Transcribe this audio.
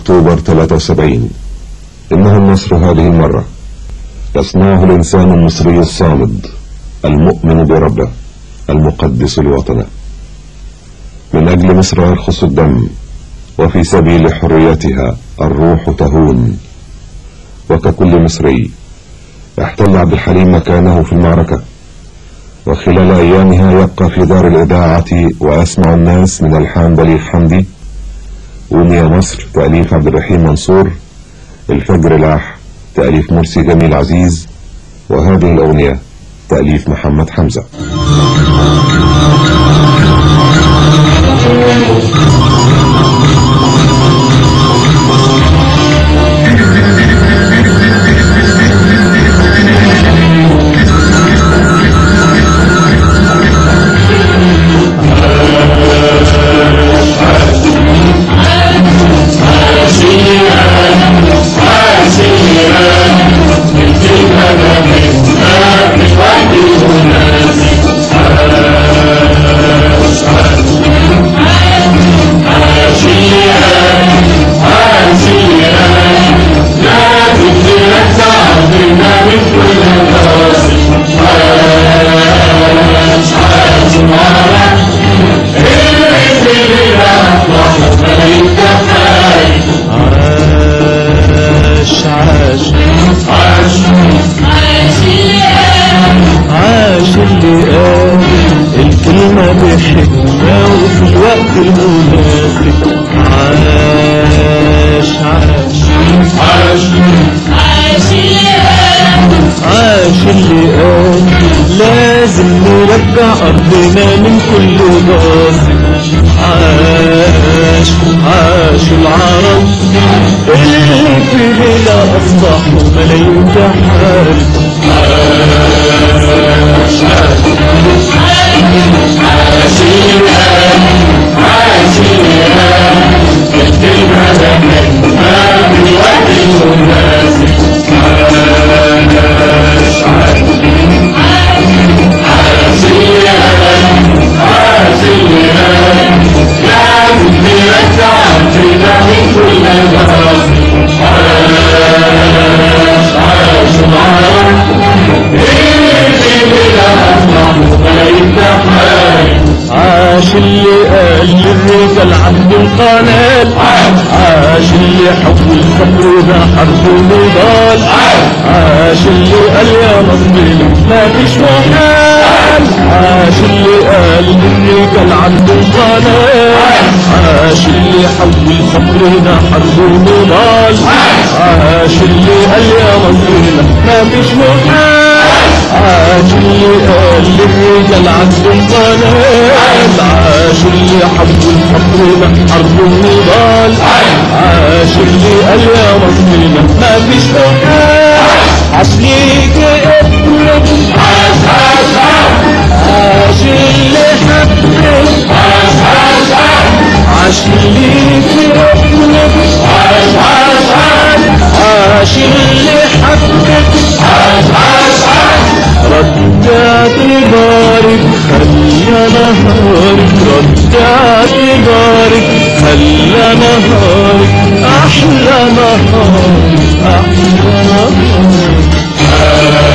أكتوبر 73 إنه النصر هذه المرة يصنعه الإنسان المصري الصامد المؤمن بربه المقدس لوطنه من أجل مصر يرخص الدم وفي سبيل حريتها الروح تهون وككل مصري احتل عبد الحليم مكانه في المعركة وخلال أيامها يبقى في دار الإذاعة وأسمع الناس من الحان بليغ حمدي أمي مصر تأليف عبد الرحيم منصور الفجر لاح تأليف مرسي جميل عزيز وهذه الأغنية تأليف محمد حمزة عاش عاش عاش اللي قال الكلمة بحكمة وفي الوقت المناسب عاش عاش عاش اللي قال لازم نرجع أرضنا من كل غاصب عاش عاش العرب اللي في ليلة أصبحوا ملايين تحارب عاش اللي قال للرجال عبد القنال عاش اللي حب الصبر ده حرب ونضال عاش اللي قال يا مصري ما فيش محال عاش اللي قال للرجال عبد القنال عاش اللي حب الصبر ده حرب ونضال عاش اللي قال يا مصري ما فيش محال عاش اللي قال للرجال عبد القنال عاش اللي حب الحب ده حرب النضال عاش اللي قال يا مصرنا ما فيش محال عاش ليك ابنك عاش عاش عاش اللي حبك عاش عاش عاش ليك ابنك عاش عاش عاش اللي حبك عاش عاش رجعت بارك خلى نهارك رجعت بارك خلى نهارك أحلى نهار أحلى نهار